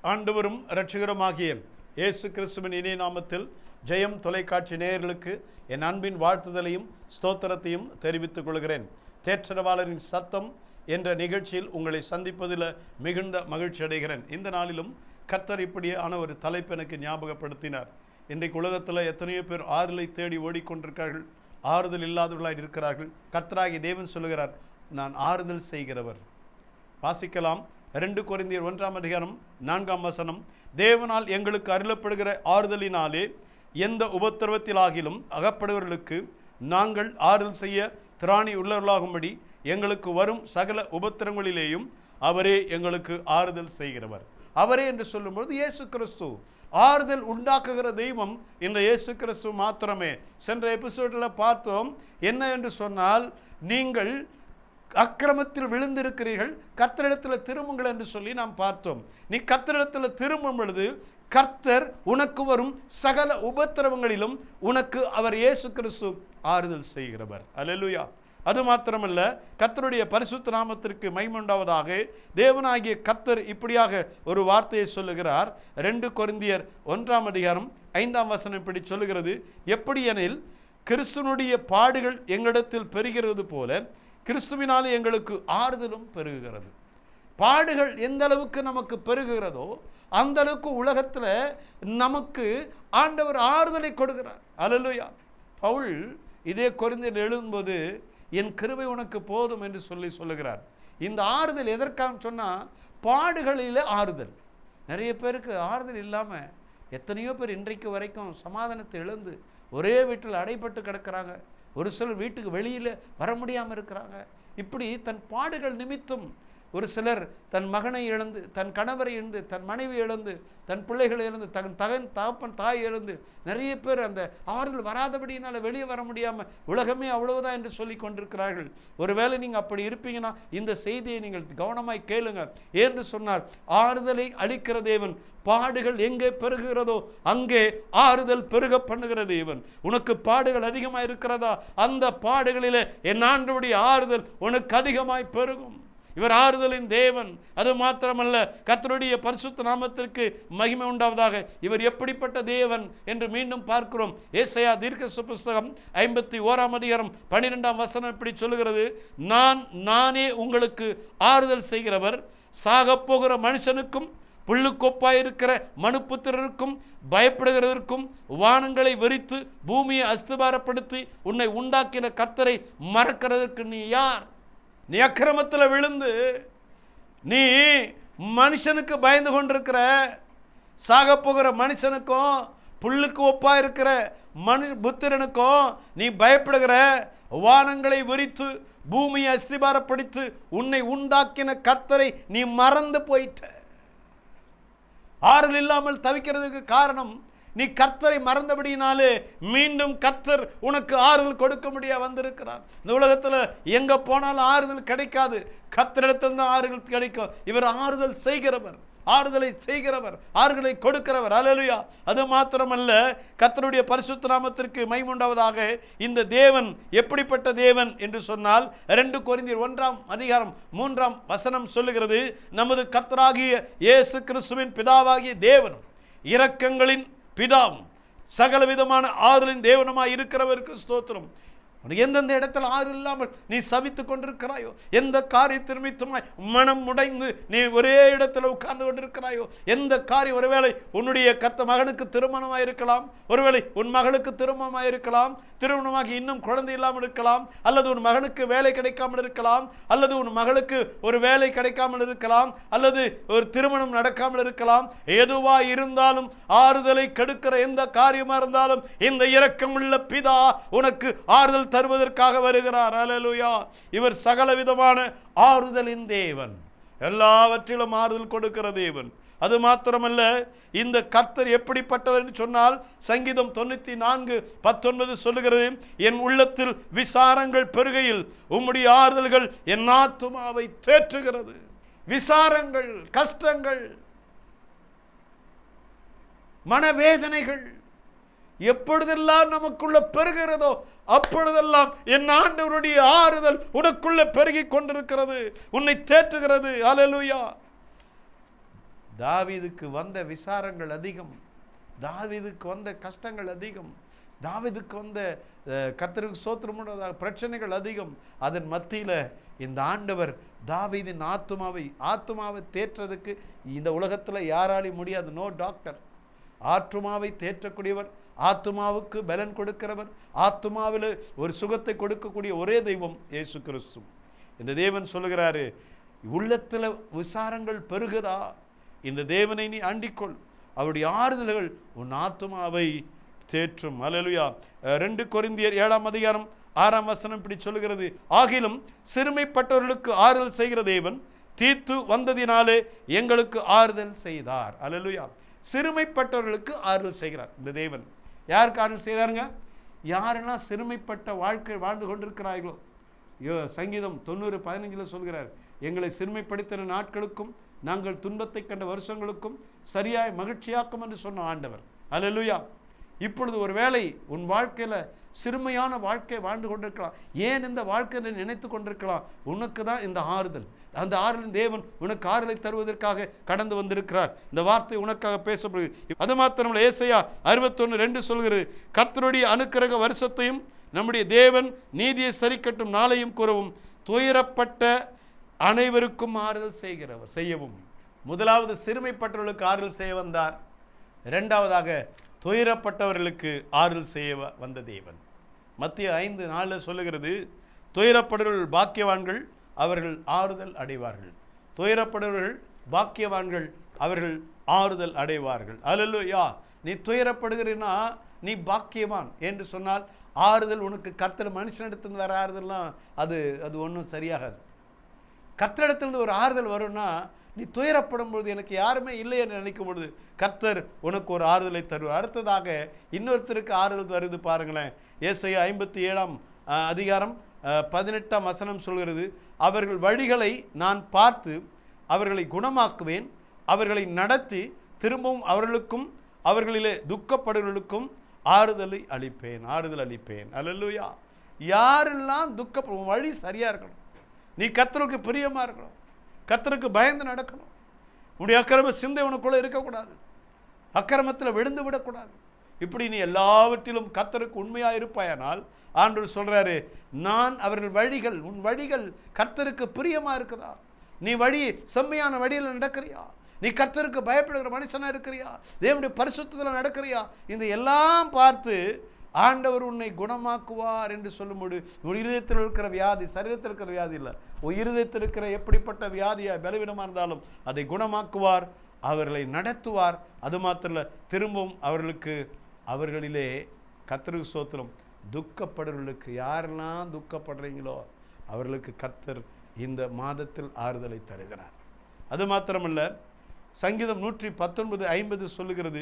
ஆண்டவரும் இரட்சகருமாகிய இயேசு கிறிஸ்துவின் இணைய நாமத்தில் ஜெயம் தொலைக்காட்சி நேயர்களுக்கு என் அன்பின் வாழ்த்துதலையும் ஸ்தோத்திரத்தையும் தெரிவித்துக் கொள்கிறேன் தேற்றரவாளரின் சத்தம் என்ற நிகழ்ச்சியில் உங்களை சந்திப்பதில் மிகுந்த மகிழ்ச்சி அடைகிறேன் இந்த நாளிலும் கர்த்தர் இப்படியான ஒரு தலைப்பு எனக்கு ஞாபகப்படுத்தினார் இன்றைக்கு உலகத்தில் எத்தனையோ பேர் ஆறுதலை தேடி ஓடிக்கொண்டிருக்கிறார்கள் ஆறுதல் இல்லாதவர்களாக இருக்கிறார்கள் கர்த்தராகி தேவன் சொல்லுகிறார் நான் ஆறுதல் செய்கிறவர் வாசிக்கலாம் ரெண்டு கொரிந்தியர் ஒன்றாம் அதிகாரம் நான்காம் வசனம் தேவனால் எங்களுக்கு அருளப்படுகிற ஆறுதலினாலே எந்த உபத்திரவத்திலாகிலும் அகப்படுவர்களுக்கு நாங்கள் ஆறுதல் செய்ய திராணி உள்ளவர்களாகும்படி எங்களுக்கு வரும் சகல உபத்திரங்களிலேயும் அவரே எங்களுக்கு ஆறுதல் செய்கிறவர் அவரே என்று சொல்லும்போது இயேசு கிறிஸ்து ஆறுதல் உண்டாக்குகிற தெய்வம் இந்த இயேசு கிறிஸ்து மாத்திரமே சென்ற எபிசோடில் பார்த்தோம் என்ன என்று சொன்னால் நீங்கள் அக்கிரமத்தில் விழுந்திருக்கிறீர்கள் கத்தரிடத்தில் திரும்புங்கள் என்று சொல்லி நாம் பார்த்தோம் நீ கத்தரிடத்தில் திரும்பும் பொழுது கர்த்தர் உனக்கு வரும் சகல உபத்திரவங்களிலும் உனக்கு அவர் இயேசு கிறிஸ்து ஆறுதல் செய்கிறவர் அல்லேலூயா அது மாத்திரமல்ல கர்த்தருடைய பரிசுத்த நாமத்திற்கு மைமுண்டாவதாக தேவனாகிய கர்த்தர் இப்படியாக ஒரு வார்த்தையை சொல்லுகிறார் ரெண்டு கொரிந்தியர் ஒன்றாம் அதிகாரம் ஐந்தாம் வசனம் இப்படி சொல்லுகிறது எப்படி எனில் கிறிஸ்துவனுடைய பாடுகள் எங்களிடத்தில் பெருகிறது போல கிறிஸ்துவினாலே எங்களுக்கு ஆறுதலும் பெருகுகிறது பாடுகள் எந்த அளவுக்கு நமக்கு பெருகுகிறதோ அந்த அளவுக்கு உலகத்தில் நமக்கு ஆண்டவர் ஆறுதலை கொடுக்கிறார் அல்லலுயா பவுல் இதே குறைந்தில் எழுதும்போது என் கிருபை உனக்கு போதும் என்று சொல்லி சொல்லுகிறார் இந்த ஆறுதல் எதற்காக சொன்னால் பாடுகளில் ஆறுதல் நிறைய பேருக்கு ஆறுதல் இல்லாமல் எத்தனையோ பேர் இன்றைக்கு வரைக்கும் சமாதானத்தை இழந்து ஒரே வீட்டில் அடைபட்டு கிடக்கிறாங்க ஒரு சிலர் வீட்டுக்கு வெளியில் வர முடியாமல் இருக்கிறாங்க இப்படி தன் பாடுகள் நிமித்தம் ஒரு சிலர் தன் மகனை இழந்து தன் கணவரை இழந்து தன் மனைவி இழந்து தன் பிள்ளைகளை இழந்து தன் தகன் தகப்பன் தாய் இழந்து நிறைய பேர் அந்த ஆறுதல் வராதபடியினால் வெளியே வர முடியாமல் உலகமே அவ்வளவுதான் என்று சொல்லி கொண்டிருக்கிறார்கள் ஒருவேளை நீங்கள் அப்படி இருப்பீங்கன்னா இந்த செய்தியை நீங்கள் கவனமாய் கேளுங்க என்று சொன்னால் ஆறுதலை அளிக்கிற தேவன் பாடுகள் எங்கே பெருகுகிறதோ அங்கே ஆறுதல் பெருக பண்ணுகிற தேவன் உனக்கு பாடுகள் அதிகமாக இருக்கிறதா அந்த பாடுகளிலே என் ஆண்டுடைய ஆறுதல் உனக்கு அதிகமாய் பெருகும் இவர் ஆறுதலின் தேவன் அது மாத்திரமல்ல கத்தருடைய பரிசுத்த நாமத்திற்கு மகிமை உண்டாவதாக இவர் எப்படிப்பட்ட தேவன் என்று மீண்டும் பார்க்கிறோம் ஏசையா தீர்க்க புஸ்தகம் ஐம்பத்தி ஓராம் அதிகாரம் பன்னிரெண்டாம் வசனம் இப்படி சொல்லுகிறது நான் நானே உங்களுக்கு ஆறுதல் செய்கிறவர் சாகப் போகிற மனுஷனுக்கும் புல்லுக்கொப்பாய் இருக்கிற மனுப்புத்திரருக்கும் பயப்படுகிறதற்கும் வானங்களை வெறித்து பூமியை அஸ்திபாரப்படுத்தி உன்னை உண்டாக்கின கர்த்தரை மறக்கிறதற்கு நீ யார் நீ அக்கிரமத்தில் விழுந்து நீ மனுஷனுக்கு பயந்து கொண்டிருக்கிற சாக போகிற மனுஷனுக்கும் புல்லுக்கு ஒப்பா இருக்கிற மனு புத்திரனுக்கும் நீ பயப்படுகிற வானங்களை விரித்து பூமியை அஸ்திபாரப்படுத்தி உன்னை உண்டாக்கின கர்த்தரை நீ மறந்து போயிட்ட ஆறுதல் இல்லாமல் தவிக்கிறதுக்கு காரணம் நீ கர்த்தரை மறந்தபடினாலே மீண்டும் கர்த்தர் உனக்கு ஆறுதல் கொடுக்க முடியா வந்திருக்கிறார் இந்த உலகத்தில் எங்கே போனாலும் ஆறுதல் கிடைக்காது கர்த்தரிடத்தில் தான் ஆறுதல் கிடைக்கும் இவர் ஆறுதல் செய்கிறவர் ஆறுதலை செய்கிறவர் ஆறுதலை கொடுக்கிறவர் அலலுயா அது மாத்திரமல்ல கர்த்தருடைய பரிசுத்த நாமத்திற்கு மைமுண்டாவதாக இந்த தேவன் எப்படிப்பட்ட தேவன் என்று சொன்னால் ரெண்டு கொரிந்தியர் ஒன்றாம் அதிகாரம் மூன்றாம் வசனம் சொல்லுகிறது நமது கர்த்தராகிய இயேசு கிறிஸ்துவின் பிதாவாகிய தேவனும் இரக்கங்களின் பிதாவும் சகல விதமான ஆறுதலின் தேவனமாய் இருக்கிறவருக்கு ஸ்தோத்திரம் உனக்கு எந்தெந்த இடத்துல ஆறு இல்லாமல் நீ சவித்து கொண்டிருக்கிறாயோ எந்த காரியத்தை நிமித்தமாய் மனம் முடைந்து நீ ஒரே இடத்துல உட்கார்ந்து கொண்டிருக்கிறாயோ எந்த காரியம் ஒருவேளை உன்னுடைய கத்த மகனுக்கு திருமணமாக இருக்கலாம் ஒருவேளை உன் மகளுக்கு திருமணமாக இருக்கலாம் திருமணமாகி இன்னும் குழந்தை இல்லாமல் இருக்கலாம் அல்லது உன் மகனுக்கு வேலை கிடைக்காமல் இருக்கலாம் அல்லது உன் மகளுக்கு ஒரு வேலை கிடைக்காமல் இருக்கலாம் அல்லது ஒரு திருமணம் நடக்காமல் இருக்கலாம் எதுவா இருந்தாலும் ஆறுதலை கெடுக்கிற எந்த காரியமா இருந்தாலும் இந்த இரக்கமுள்ள பிதா உனக்கு ஆறுதல் தருவதற்காக வருகிறார் அலலுயா இவர் சகல விதமான ஆறுதலின் தேவன் எல்லாவற்றிலும் ஆறுதல் கொடுக்கிற தேவன் அது மாத்திரமல்ல இந்த கர்த்தர் எப்படிப்பட்டவர் என்று சொன்னால் சங்கீதம் தொண்ணூற்றி நான்கு பத்தொன்பது சொல்லுகிறது என் உள்ளத்தில் விசாரங்கள் பெருகையில் உம்முடைய ஆறுதல்கள் என் ஆத்துமாவை தேற்றுகிறது விசாரங்கள் கஷ்டங்கள் மனவேதனைகள் எப்பொழுதெல்லாம் நமக்குள்ள பெருகிறதோ அப்பொழுதெல்லாம் என் ஆண்டவருடைய ஆறுதல் உனக்குள்ள பெருகி கொண்டிருக்கிறது உன்னை தேற்றுகிறது அலலுயா தாவீதுக்கு வந்த விசாரங்கள் அதிகம் தாவீதுக்கு வந்த கஷ்டங்கள் அதிகம் தாவீதுக்கு வந்த அஹ், கர்த்தருக்கு சோத்திரமுள்ள பிரச்சனைகள் அதிகம் அதன் மத்தியில் இந்த ஆண்டவர் தாவீதின் ஆத்துமாவை ஆத்துமாவை தேற்றதுக்கு இந்த உலகத்தில் யாராலையும் முடியாது நோ டாக்டர் ஆத்துமாவை தேற்றக்கூடியவர் ஆத்துமாவுக்கு பலன் கொடுக்கிறவர் ஆத்துமாவில் ஒரு சுகத்தை கொடுக்கக்கூடிய ஒரே தெய்வம் இயேசு கிறிஸ்து இந்த தேவன் சொல்லுகிறாரு உள்ளத்தில் விசாரங்கள் பெருகுதா இந்த தேவனை நீ அண்டிக்கொள் அவருடைய ஆறுதல்கள் உன் ஆத்துமாவை தேற்றும் அல்லேலூயா அஹ் ரெண்டு கொரிந்தியர் ஏழாம் அதிகாரம் ஆறாம் வசனம் இப்படி சொல்லுகிறது ஆகிலும் சிறுமைப்பட்டவர்களுக்கு ஆறுதல் செய்கிற தேவன் தீத்து வந்ததினாலே எங்களுக்கு ஆறுதல் செய்தார் அல்லேலூயா சிறுமைப்பட்டவர்களுக்கு ஆறுதல் செய்கிறார் இந்த தேவன் யாருக்கு ஆறுதல் செய்தாருங்க யாரெல்லாம் சிறுமைப்பட்ட வாழ்க்கை வாழ்ந்து கொண்டிருக்கிறார்களோ யோ சங்கீதம் தொண்ணூறு பதினஞ்சில் சொல்கிறார் எங்களை சிறுமைப்படுத்தின நாட்களுக்கும் நாங்கள் துன்பத்தை கண்ட வருஷங்களுக்கும் சரியாய் மகிழ்ச்சியாக்கும் என்று சொன்ன ஆண்டவர் அல்லேலூயா இப்பொழுது ஒரு வேளை உன் வாழ்க்கையில் சிறுமையான வாழ்க்கை வாழ்ந்து கொண்டிருக்கலாம் ஏன் இந்த வாழ்க்கையை நினைத்து கொண்டிருக்கலாம் உனக்கு தான் இந்த ஆறுதல் அந்த ஆறுதலின் தேவன் உனக்கு ஆறுதலை தருவதற்காக கடந்து வந்திருக்கிறார் இந்த வார்த்தை உனக்காக பேசப்படுகிறது அது மாத்திரமல்ல ஏசையா அறுபத்தொன்று ரெண்டு சொல்கிறது கர்த்தருடைய அனுக்கிரக வருஷத்தையும் நம்முடைய தேவன் நீதியை சரிக்கட்டும் நாளையும் கூறவும் துயரப்பட்ட அனைவருக்கும் ஆறுதல் செய்கிறவர் செய்யவும் முதலாவது சிறுமைப்பட்டவர்களுக்கு ஆறுதல் செய்ய வந்தார் இரண்டாவதாக துயரப்பட்டவர்களுக்கு ஆறுதல் செய்ய வ- வந்த தேவன் மத்திய ஐந்து நாளில் சொல்லுகிறது துயரப்படுவர்கள் பாக்கியவான்கள் அவர்கள் ஆறுதல் அடைவார்கள் துயரப்படுவர்கள் பாக்கியவான்கள் அவர்கள் ஆறுதல் அடைவார்கள் அல்லேலூயா நீ துயரப்படுகிறீன்னா நீ பாக்கியவான் என்று சொன்னால் ஆறுதல் உனக்கு கர்த்தர் மனுஷனிடத்திலிருந்து வர ஆறுதல்லாம் அது அது ஒன்றும் சரியாகாது கர்த்தரிடத்திலிருந்து ஒரு ஆறுதல் வரும்னா நீ துயரப்படும் பொழுது எனக்கு யாருமே இல்லை என்று நினைக்கும் பொழுது கர்த்தர் உனக்கு ஒரு ஆறுதலை தருவார் அடுத்ததாக இன்னொருத்தருக்கு ஆறுதல் வருது பாருங்களேன் ஏசையா ஐம்பத்தி ஏழாம் அஹ், அதிகாரம் அஹ், பதினெட்டாம் வசனம் சொல்கிறது அவர்கள் வழிகளை நான் பார்த்து அவர்களை குணமாக்குவேன் அவர்களை நடத்தி திரும்பவும் அவர்களுக்கும் அவர்களிலே துக்கப்படுவர்களுக்கும் ஆறுதலை அளிப்பேன் ஆறுதல் அளிப்பேன் அல்லேலூயா யாரெல்லாம் துக்கப்படும் உன் வழி சரியா இருக்கணும் நீ கர்த்தருக்கு பிரியமா இருக்கணும் கர்த்தருக்கு பயந்து நடக்கணும் உன்னுடைய அக்கிரம சிந்தை உனக்குள்ள இருக்கக்கூடாது அக்கிரமத்தில் விழுந்து விடக்கூடாது இப்படி நீ எல்லாவற்றிலும் கர்த்தருக்கு உண்மையா இருப்பாயானால் ஆண்டவர் சொல்றாரு நான் அவர்கள் வழிகள் உன் வழிகள் கர்த்தருக்கு பிரியமா இருக்குதா நீ வழி செம்மையான வழியில் நடக்கிறியா நீ கர்த்தருக்கு பயப்படுகிற மனுஷனா இருக்கிறியா தேவனுடைய பரிசுத்தத்தில் நடக்கிறியா இந்த எல்லாம் பார்த்து ஆண்டவர் உன்னை குணமாக்குவார் என்று சொல்லும்போது உன் இருதயத்தில் இருக்கிற வியாதி சரீரத்தில் இருக்கிற வியாதி இல்லை உன் இருதயத்தில் இருக்கிற எப்படிப்பட்ட வியாதியா பலவீனமாக இருந்தாலும் அதை குணமாக்குவார் அவர்களை நடத்துவார் அது மாத்திரம் இல்ல, திரும்பவும் அவர்களுக்கு அவர்களிலே கத்தருக்கு சோத்திரம் துக்கப்படுறவர்களுக்கு யாரெல்லாம் துக்கப்படுறீங்களோ அவர்களுக்கு கத்தர் இந்த மாதத்தில் ஆறுதலை தருகிறார் அது மாத்திரமல்ல சங்கீதம் நூற்றி பத்தொன்பது ஐம்பது சொல்லுகிறது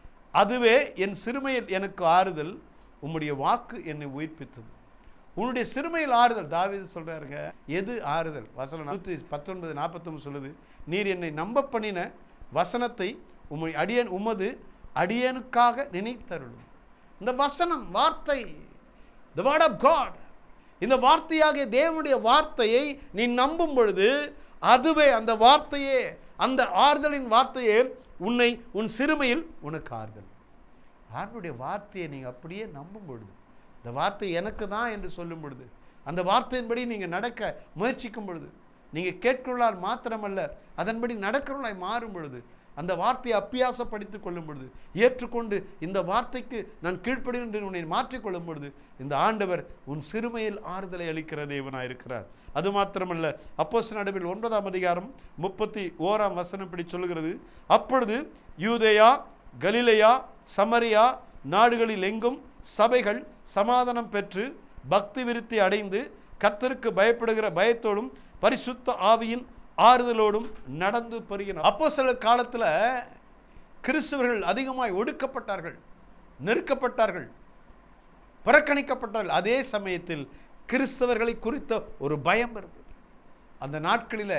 அதுவே என் சிறுமையில் எனக்கு ஆறுதல் உம்முடைய வாக்கு என்னை உயிர்ப்பித்தது உன்னுடைய சிறுமையில் ஆறுதல் தாவீது சொல்றாருங்க எது ஆறுதல் வசனம் நூற்றி பத்தொன்பது நாற்பத்தொம்பது சொல்லுது நீர் என்னை நம்ப பண்ணின வசனத்தை உம்மை அடியன் உமது அடியனுக்காக நினைத்தருளும் இந்த வசனம் வார்த்தை the word of God இந்த வார்த்தையாகிய தேவனுடைய வார்த்தையை நீ நம்பும் பொழுது அதுவே அந்த வார்த்தையே அந்த ஆறுதலின் வார்த்தையே உன்னை உன் சிறுமையில் உனக்கு ஆறுதல் ஆண்டவருடைய வார்த்தையை நீங்கள் அப்படியே நம்பும் பொழுது இந்த வார்த்தை எனக்கு தான் என்று சொல்லும் பொழுது அந்த வார்த்தையின்படி நீங்கள் நடக்க முயற்சிக்கும் பொழுது நீங்கள் கேட்கிறவர்களால் மாத்திரமல்ல அதன்படி நடக்கிறவர்களாய் மாறும் பொழுது அந்த வார்த்தையை அப்பியாசப்படுத்திக் கொள்ளும் பொழுது ஏற்றுக்கொண்டு இந்த வார்த்தைக்கு நான் கீழ்ப்படுகிறேன் என்று உன்னை மாற்றிக்கொள்ளும் பொழுது இந்த ஆண்டவர் உன் சிறுமையில் ஆறுதலை அளிக்கிற தேவனாய் இருக்கிறார் அது மாத்திரமல்ல அப்போஸ் நடுவில் ஒன்பதாம் அதிகாரம் முப்பத்தி ஓராம் வசனம் இப்படி சொல்லுகிறது அப்பொழுது யூதேயா கலிலேயா சமரியா நாடுகளில் எங்கும் சபைகள் சமாதானம் பெற்று பக்தி விருத்தி அடைந்து கர்த்தருக்கு பயப்படுகிற பயத்தோடும் பரிசுத்த ஆவியின் ஆறுதலோடும் நடந்து பெருகின அப்போ சில காலத்தில் கிறிஸ்தவர்கள் அதிகமாய் ஒடுக்கப்பட்டார்கள் நெருக்கப்பட்டார்கள் புறக்கணிக்கப்பட்டார்கள் அதே சமயத்தில் கிறிஸ்தவர்களை குறித்த ஒரு பயம் இருந்தது அந்த நாட்களில்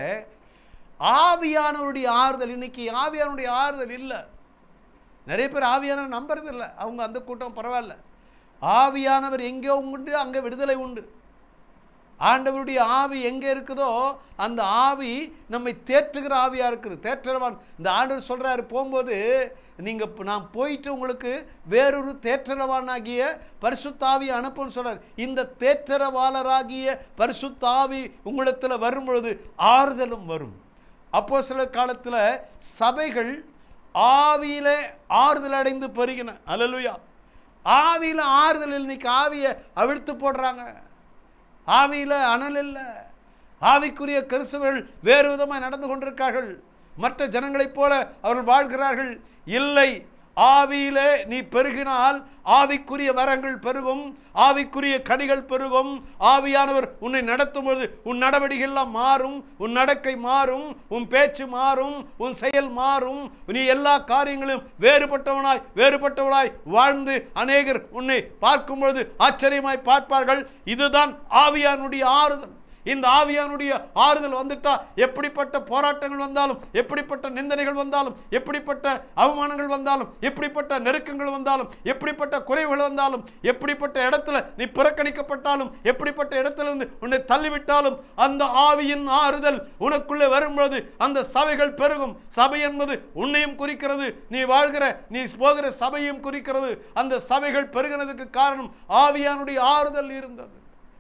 ஆவியானவருடைய ஆறுதல் இன்னைக்கு ஆவியானுடைய ஆறுதல் இல்லை நிறைய பேர் ஆவியானவர் நம்புறது இல்லை அவங்க அந்த கூட்டம் பரவாயில்ல ஆவியானவர் எங்கே உண்டு அங்கே விடுதலை உண்டு ஆண்டவருடைய ஆவி எங்கே இருக்குதோ அந்த ஆவி நம்மை தேற்றுகிற ஆவியாக இருக்குது தேற்றரவான் இந்த ஆண்டவர் சொல்கிறாரு போகும்போது நீங்கள் நான் போயிட்டு உங்களுக்கு வேறொரு தேற்றரவானாகிய பரிசுத்தாவி அனுப்புன்னு சொல்கிறார் இந்த தேற்றரவாளராகிய பரிசுத்தாவி உங்களிடத்தில் வரும் பொழுது ஆறுதலும் வரும் அப்போ சில காலத்தில் சபைகள் ஆவியிலே ஆறுதல் அடைந்து பெருகின அல்லலுயா ஆவியில் ஆறுதல் இன்னைக்கு ஆவியை அவிழ்த்து போடுறாங்க ஆவியில் அனல் இல்லை ஆவிக்குரிய கிறிஸ்தவர்கள் வேறு விதமாக நடந்து கொண்டிருக்கார்கள் மற்ற ஜனங்களைப் போல அவர்கள் வாழ்கிறார்கள் இல்லை ஆவியிலே நீ பெருகினால் ஆவிக்குரிய வரங்கள் பெருகும் ஆவிக்குரிய கனிகள் பெருகும் ஆவியானவர் உன்னை நடத்தும் பொழுது உன் நடவடிக்கைகள் மாறும் உன் நடக்கை மாறும் உன் பேச்சு மாறும் உன் செயல் மாறும் நீ எல்லா காரியங்களும் வேறுபட்டவனாய் வேறுபட்டவனாய் வாழ்ந்து அநேகர் உன்னை பார்க்கும் பொழுது ஆச்சரியமாய் பார்ப்பார்கள் இதுதான் ஆவியானுடைய ஆறுதல் இந்த ஆவியானுடைய ஆறுதல் வந்துட்டா எப்படிப்பட்ட போராட்டங்கள் வந்தாலும் எப்படிப்பட்ட நிந்தனைகள் வந்தாலும் எப்படிப்பட்ட அவமானங்கள் வந்தாலும் எப்படிப்பட்ட நெருக்கங்கள் வந்தாலும் எப்படிப்பட்ட குறைவுகள் வந்தாலும் எப்படிப்பட்ட இடத்துல நீ புறக்கணிக்கப்பட்டாலும் எப்படிப்பட்ட இடத்துல இருந்து உன்னை தள்ளிவிட்டாலும் அந்த ஆவியின் ஆறுதல் உனக்குள்ளே வரும்பொழுது அந்த சபைகள் பெருகும் சபை என்பது உன்னையும் குறிக்கிறது நீ வாழ்கிற நீ போகிற சபையும் குறிக்கிறது அந்த சபைகள் பெருகினதுக்கு காரணம் ஆவியானுடைய ஆறுதல் இருந்தது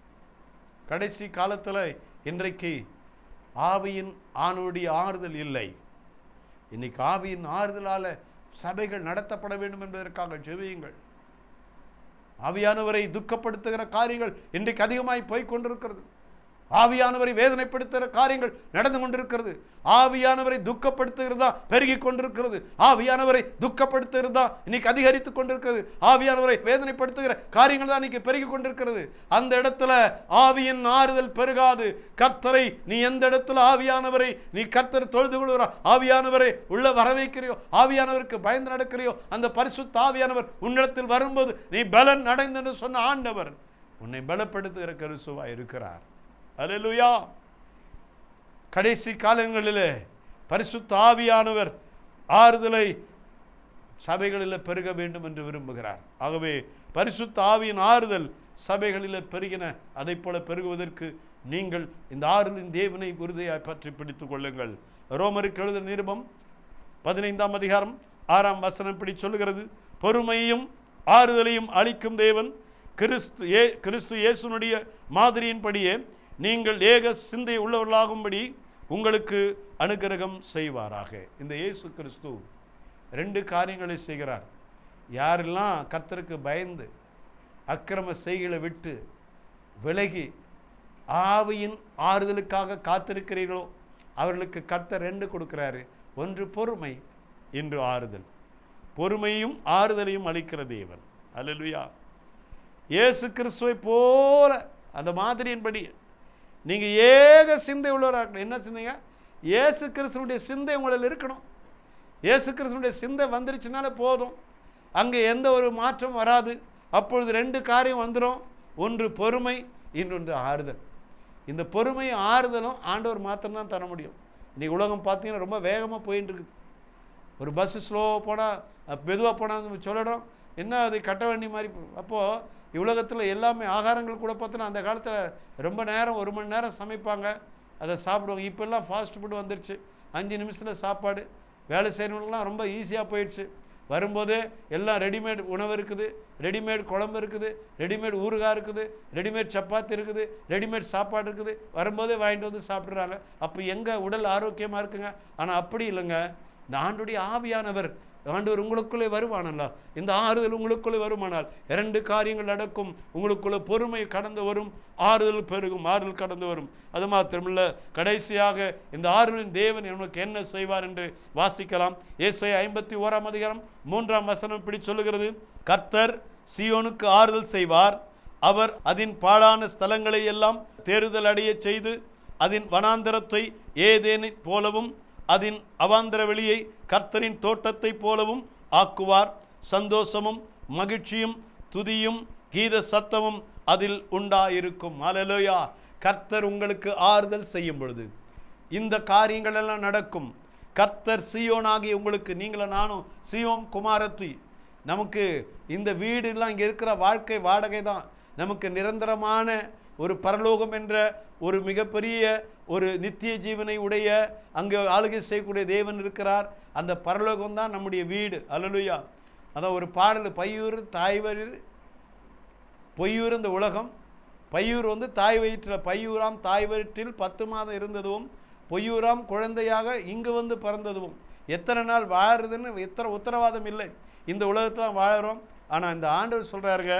கடைசி காலத்தில் இன்றைக்கு ஆவியின் ஆணுடைய ஆறுதல் இல்லை இன்னைக்கு ஆவியின் ஆறுதலால் சபைகள் நடத்தப்பட வேண்டும் என்பதற்காக ஜெபியுங்கள் ஆவியானவரை துக்கப்படுத்துகிற காரியங்கள் இன்றைக்கு அதிகமாய் போய் கொண்டிருக்கிறது ஆவியானவரை வேதனைப்படுத்துகிற காரியங்கள் நடந்து கொண்டிருக்கிறது ஆவியானவரை துக்கப்படுத்துகிறதா பெருகி கொண்டிருக்கிறது ஆவியானவரை துக்கப்படுத்துகிறதா இன்னைக்கு அதிகரித்து கொண்டிருக்கிறது ஆவியானவரை வேதனைப்படுத்துகிற காரியங்கள் தான் இன்னைக்கு பெருகி கொண்டிருக்கிறது அந்த இடத்துல ஆவியின் ஆறுதல் பெருகாது கர்த்தரை நீ எந்த இடத்துல ஆவியானவரை நீ கர்த்தர் தொழுது கொள்கிற ஆவியானவரை உள்ள வர வைக்கிறியோ ஆவியானவருக்கு பயந்து நடக்கிறியோ அந்த பரிசுத்த ஆவியானவர் உன்னிடத்தில் வரும்போது நீ பலன் அடைந்தென்று சொன்ன ஆண்டவர் உன்னை பலப்படுத்துகிற கருசுவா இருக்கிறார் அல்லேலூயா கடைசி காலங்களிலே பரிசுத்த ஆவியானவர் ஆறுதலை சபைகளில் பெருக வேண்டும் என்று விரும்புகிறார் ஆகவே பரிசுத்த ஆவியின் ஆறுதல் சபைகளில் பெருகின அதைப் போல பெருகுவதற்கு நீங்கள் இந்த ஆறுதலின் தேவனை உறுதியாய் பற்றி பிடித்துக் கொள்ளுங்கள் ரோமருக்கு எழுத நிருபம் பதினைந்தாம் அதிகாரம் ஆறாம் வசனம் இப்படி சொல்லுகிறது பொறுமையும் ஆறுதலையும் அளிக்கும் தேவன் கிறிஸ்து ஏ கிறிஸ்து இயேசுனுடைய மாதிரியின்படியே நீங்கள் ஏக சிந்தை உள்ளவர்களாகும்படி உங்களுக்கு அனுக்கிரகம் செய்வாராக இந்த இயேசு கிறிஸ்து ரெண்டு காரியங்களை செய்கிறார் யாரெல்லாம் கர்த்தருக்கு பயந்து அக்கிரம செய்களை விட்டு விலகி ஆவியின் ஆறுதலுக்காக காத்திருக்கிறீர்களோ அவர்களுக்கு கர்த்தர் ரெண்டு கொடுக்கிறாரு ஒன்று பொறுமை இன்று ஆறுதல் பொறுமையும் ஆறுதலையும் அளிக்கிற தேவன் அல்லேலூயா இயேசு கிறிஸ்துவை போல அந்த மாதிரியின்படி நீங்க ஏக சிந்தை உள்ளவராக இருக்கணும் என்ன சிந்தைங்க இயேசு கிறிஸ்துவனுடைய சிந்தை உங்களில் இருக்கணும் இயேசு கிறிஸ்துவனுடைய சிந்தை வந்துருச்சுனாலே போதும் அங்கே எந்த ஒரு மாற்றம் வராது அப்பொழுது ரெண்டு காரியம் வந்துடும் ஒன்று பொறுமை இன்னொன்று ஆறுதல் இந்த பொறுமையும் ஆறுதலும் ஆண்டவர் மாத்திரம்தான் தர முடியும் இன்னைக்கு உலகம் பார்த்தீங்கன்னா ரொம்ப வேகமாக போயிட்டு இருக்குது ஒரு பஸ்ஸு ஸ்லோவாக போனால் மெதுவாக போனால் சொல்லணும் என்ன அது கட்ட வண்டி மாதிரி அப்போது உலகத்தில் எல்லாமே ஆகாரங்கள் கூட பார்த்தோன்னா அந்த காலத்தில் ரொம்ப நேரம் ஒரு மணி நேரம் சமைப்பாங்க அதை சாப்பிடுவாங்க இப்போல்லாம் ஃபாஸ்ட் ஃபுட் வந்துருச்சு அஞ்சு நிமிஷத்தில் சாப்பாடு வேலை செய்கிறவங்களுக்குலாம் ரொம்ப ஈஸியாக போயிடுச்சு வரும்போதே எல்லாம் ரெடிமேட் உணவு இருக்குது ரெடிமேட் குழம்பு இருக்குது ரெடிமேட் ஊறுகாய் இருக்குது ரெடிமேட் சப்பாத்தி இருக்குது ரெடிமேட் சாப்பாடு இருக்குது வரும்போதே வாங்கிட்டு வந்து சாப்பிட்றாங்க அப்போ எங்கே உடல் ஆரோக்கியமாக இருக்குங்க ஆனால் அப்படி இல்லைங்க இந்த ஆண்டுடைய ஆவியானவர் ஆண்டவர் உங்களுக்குள்ளே வருவானல்ல இந்த ஆறுதல் உங்களுக்குள்ளே வருமானால் இரண்டு காரியங்கள் நடக்கும் உங்களுக்குள்ள பொறுமை கடந்து வரும் ஆறுதல் பெருகும் ஆறுதல் கடந்து வரும் அது மாத்திரமல்ல கடைசியாக இந்த ஆறுதலின் தேவன் எனக்கு என்ன செய்வார் என்று வாசிக்கலாம் ஏசை ஐம்பத்தி ஓராம் அதிகாரம் மூன்றாம் வசனம் இப்படி சொல்லுகிறது கர்த்தர் சியோனுக்கு ஆறுதல் செய்வார் அவர் அதன் பாழான ஸ்தலங்களை எல்லாம் தேறுதல் அடையச் செய்து அதன் வனாந்தரத்தை ஏதேனைப் போலவும் அதன் அவாந்தர வெளியை கர்த்தரின் தோட்டத்தைப் போலவும் ஆக்குவார் சந்தோஷமும் மகிழ்ச்சியும் துதியும் கீத சத்தமும் அதில் உண்டாயிருக்கும் அலலோயா கர்த்தர் உங்களுக்கு ஆறுதல் செய்யும் பொழுது இந்த காரியங்கள் எல்லாம் நடக்கும் கர்த்தர் சியோனாகி உங்களுக்கு நீங்களும் நானும் சியோம் குமாரத்தி நமக்கு இந்த வீடுலாம் இங்கே இருக்கிற வாழ்க்கை வாடகை தான் நமக்கு நிரந்தரமான ஒரு பரலோகம் என்ற ஒரு மிகப்பெரிய ஒரு நித்திய ஜீவனை உடைய அங்கே ஆளுகை செய்யக்கூடிய தேவன் இருக்கிறார் அந்த பரலோகம் தான் நம்முடைய வீடு அல்லலுயா அதான் ஒரு பாடல் பையூர் தாய்வரில் பொய்யூர் இந்த உலகம் பையூர் வந்து தாய் வயிற்றில் பையூராம் தாய் வயிற்றில் பத்து மாதம் இருந்ததும் பொய்யூராம் குழந்தையாக இங்கு வந்து பிறந்ததும் எத்தனை நாள் வாழுறதுன்னு எத்தனை உத்தரவாதம் இல்லை இந்த உலகத்தில் தான் வாழுறோம் ஆனால் இந்த ஆண்டவர் சொல்கிறாருங்க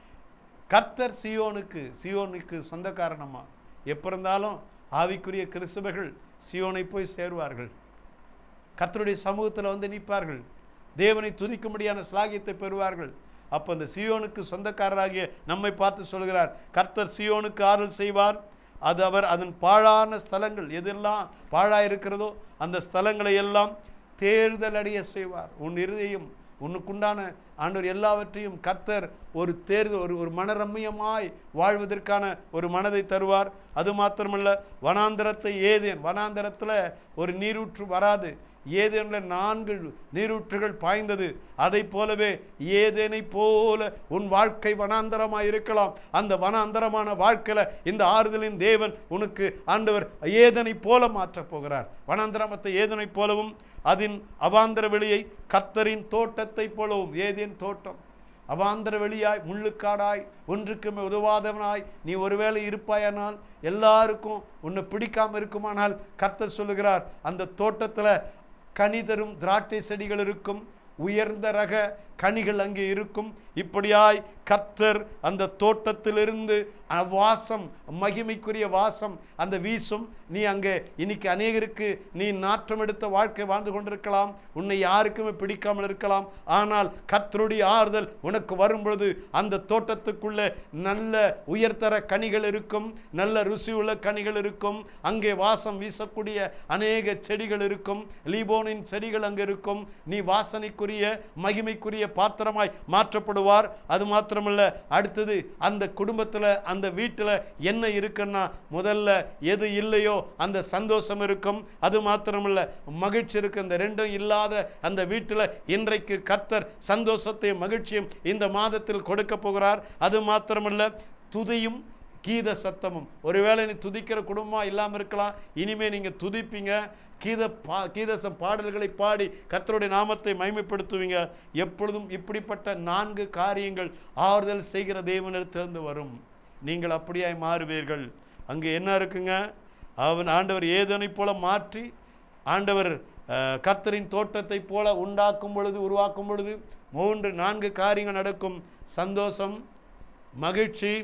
கர்த்தர் சியோனுக்கு சியோனுக்கு சொந்தக்காரணமா எப்போ இருந்தாலும் ஆவிக்குரிய கிறிஸ்தவர்கள் சியோனை போய் சேருவார்கள் கர்த்தருடைய சமூகத்தில் வந்து நிற்பார்கள் தேவனை துதிக்கும்படியான ஸ்லாகியத்தை பெறுவார்கள் அப்போ அந்த சியோனுக்கு சொந்தக்காரராகிய நம்மை பார்த்து சொல்கிறார் கர்த்தர் சியோனுக்கு ஆறுதல் செய்வார் அது அவர் அதன் பாழான ஸ்தலங்கள் எதெல்லாம் பாழாயிருக்கிறதோ அந்த ஸ்தலங்களை எல்லாம் தேர்தல் அடைய செய்வார் உன் இருதயம் உன்னுக்குண்டான ஆண்டவர் எல்லாவற்றையும் கர்த்தர் ஒரு தேர்தல் ஒரு ஒரு மனரம்மியமாய் வாழ்வதற்கான ஒரு மனதை தருவார் அது மாத்திரமல்ல வனாந்தரத்தை ஏதேன் வனாந்தரத்தில் ஒரு நீரூற்று வராது ஏதேனில் நான்கு நீரூற்றுகள் பாய்ந்தது அதை போலவே ஏதேனை போல உன் வாழ்க்கை வனாந்தரமாக இருக்கலாம் அந்த வனாந்தரமான வாழ்க்கையில் இந்த ஆறுதலின் தேவன் உனக்கு ஆண்டவர் ஏதனை போல மாற்றப் போகிறார் வனாந்தரமத்தை ஏதனை போலவும் அதன் அவாந்தர வெளியை கர்த்தரின் தோட்டத்தை போலவும் ஏதேன் தோட்டம் அவாந்தர வெளியாய் முள்ளுக்காடாய் ஒன்றுக்குமே உதவாதவனாய் நீ ஒருவேளை இருப்பாயானால் எல்லாருக்கும் உன்னை பிடிக்காம இருக்குமானால் கர்த்தர் சொல்லுகிறார் அந்த தோட்டத்தில் கனி தரும் திராட்சை செடிகள் இருக்கும் உயர்ந்த ரக கனிகள் அங்கே இருக்கும் இப்படியாய் கர்த்தர் அந்த தோட்டத்திலிருந்து அ- வாசம் மகிமைக்குரிய வாசம் அந்த வீசும் நீ அங்கே இன்னைக்கு அநேகருக்கு நீ நாற்றம் எடுத்த வாழ்க்கை வாழ்ந்து கொண்டிருக்கலாம் உன்னை யாருக்குமே பிடிக்காமல் இருக்கலாம் ஆனால் கர்த்தருடைய ஆறுதல் உனக்கு வரும் பொழுது அந்த தோட்டத்துக்குள்ள நல்ல உயர்தர கனிகள் இருக்கும் நல்ல ருசியுள்ள கனிகள் இருக்கும் அங்கே வாசம் வீசக்கூடிய அநேக செடிகள் இருக்கும் லீபோனின் செடிகள் அங்கே இருக்கும் நீ வாசனைக்குரிய மகிமைக்குரிய பாத்திரமாய் மாற்றப்படுவார் அது மாத்திரமல்ல அடுத்தது அந்த குடும்பத்தில் அந்த வீட்டில் என்ன இருக்குன்னா முதல்ல எது இல்லையோ அந்த சந்தோஷம் இருக்கும் அது மாத்திரமல்ல மகிழ்ச்சி இருக்கு இந்த ரெண்டும் இல்லாத அந்த வீட்டில் இன்றைக்கு கர்த்தர் சந்தோஷத்தையும் மகிழ்ச்சியும் இந்த மாதத்தில் கொடுக்க போகிறார் அது மாத்திரமல்ல துதியும் கீத சத்தமும் ஒருவேளை நீ துதிக்கிற குடும்பமாக இல்லாமல் இருக்கலாம் இனிமே நீங்கள் துதிப்பீங்க கீத பா கீதசம் பாடல்களை பாடி கர்த்தருடைய நாமத்தை மைமைப்படுத்துவீங்க எப்பொழுதும் இப்படிப்பட்ட நான்கு காரியங்கள் ஆறுதல் செய்கிற தேவனிடத்திலிருந்து வரும் நீங்கள் அப்படியாய் மாறுவீர்கள் அங்கே என்ன இருக்குங்க அவன் ஆண்டவர் ஏதனைப் போல மாற்றி ஆண்டவர் அஹ், கர்த்தரின் தோட்டத்தை போல உண்டாக்கும் பொழுது உருவாக்கும் பொழுது மூன்று நான்கு காரியங்கள் நடக்கும் சந்தோஷம் மகிழ்ச்சி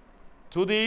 துதி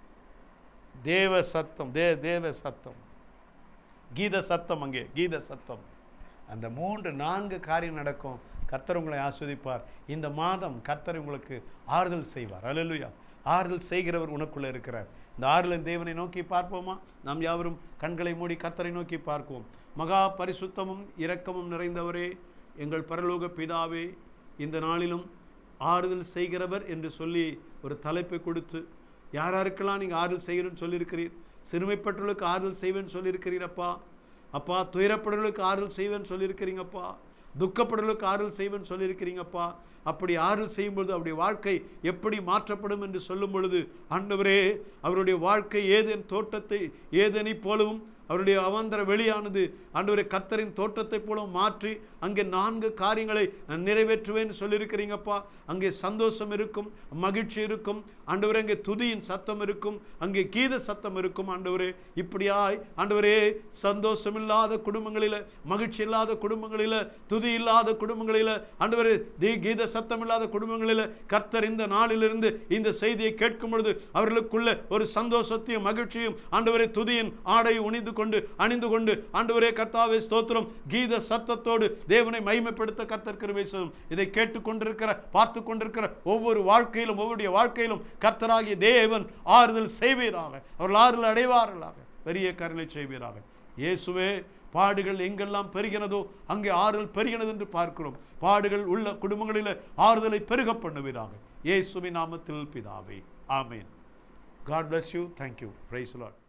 தேவ சத்தம் தே தேவ சத்தம் கீத சத்தம் அங்கே கீத சத்தம் அந்த மூன்று நான்கு காரியம் நடக்கும் கர்த்தர் உங்களை ஆஸ்வதிப்பார் இந்த மாதம் கர்த்தர் உங்களுக்கு ஆறுதல் செய்வார் அல்லேலூயா ஆறுதல் செய்கிறவர் உனக்குள்ளே இருக்கிறார் இந்த ஆறுதலின் தேவனை நோக்கி பார்ப்போமா நாம் யாவரும் கண்களை மூடி கர்த்தரை நோக்கி பார்ப்போம் மகா பரிசுத்தமும் இரக்கமும் நிறைந்தவரே எங்கள் பரலோக பிதாவே இந்த நாளிலும் ஆறுதல் செய்கிறவர் என்று சொல்லி ஒரு தலைப்பை கொடுத்து யார் யாருக்கெல்லாம் நீங்கள் ஆறுதல் செய்கிறேன்னு சொல்லியிருக்கிறீர் சிறுமைப்பட்டவர்களுக்கு ஆறுதல் செய்வேன்னு சொல்லியிருக்கிறீரப்பா அப்பா துயரப்படுறவர்களுக்கு ஆறுதல் செய்வேன்னு சொல்லியிருக்கிறீங்கப்பா துக்கப்படுறவர்களுக்கு ஆறுதல் செய்வேன்னு சொல்லியிருக்கிறீங்கப்பா அப்படி ஆறுதல் செய்யும்பொழுது அவருடைய வாழ்க்கை எப்படி மாற்றப்படும் என்று சொல்லும் பொழுது ஆண்டவரே அவருடைய வாழ்க்கை ஏதேன் தோட்டத்தை ஏதேனை போலவும் அவருடைய அவாந்தர வெளியானது ஆண்டவரை கர்த்தரின் தோட்டத்தை போல மாற்றி அங்கே நான்கு காரியங்களை நான் நிறைவேற்றுவேன்னு சொல்லியிருக்கிறீங்கப்பா அங்கே சந்தோஷம் இருக்கும் மகிழ்ச்சி இருக்கும் ஆண்டவரே அங்கே துதியின் சத்தம் இருக்கும் அங்கே கீத சத்தம் இருக்கும் ஆண்டவரே இப்படியாய் ஆண்டவரே சந்தோஷம் இல்லாத குடும்பங்களில் மகிழ்ச்சி இல்லாத குடும்பங்களில் துதி இல்லாத குடும்பங்களில் ஆண்டவரே தி கீத சத்தம் இல்லாத குடும்பங்களில் கர்த்தர் இந்த நாளிலிருந்து இந்த செய்தியை கேட்கும் பொழுது அவர்களுக்குள்ள ஒரு சந்தோஷத்தையும் மகிழ்ச்சியும் ஆண்டவரே துதியின் ஆடை உணிந்து கொண்டு அணிந்து கொண்டு ஆண்டவரே கர்த்தாவே ஸ்தோத்திரம் கீத சத்தத்தோடு தேவனை மகிமைப்படுத்த கர்த்தர் கிருபை செய்யும் இதை கேட்டுக்கொண்டிருக்கிற பார்த்து கொண்டிருக்கிற ஒவ்வொரு வாழ்க்கையிலும் ஒவ்வொருடைய வாழ்க்கையிலும் கர்த்தராகிய தேவன் ஆறுதல் செய்வீராக அவர்கள் ஆறுதல் அடைவார்களாக பெரிய கருணை செய்வீராக இயேசுவே பாடுகள் எங்கெல்லாம் பெருகினதோ அங்கே ஆறுதல் பெருகினது என்று பார்க்கிறோம் பாடுகள் உள்ள குடும்பங்களில் ஆறுதலை பெருக பண்ணுவீராக இயேசுவின் நாமத்தில் பிதாவே ஆமென் God bless you thank you praise the lord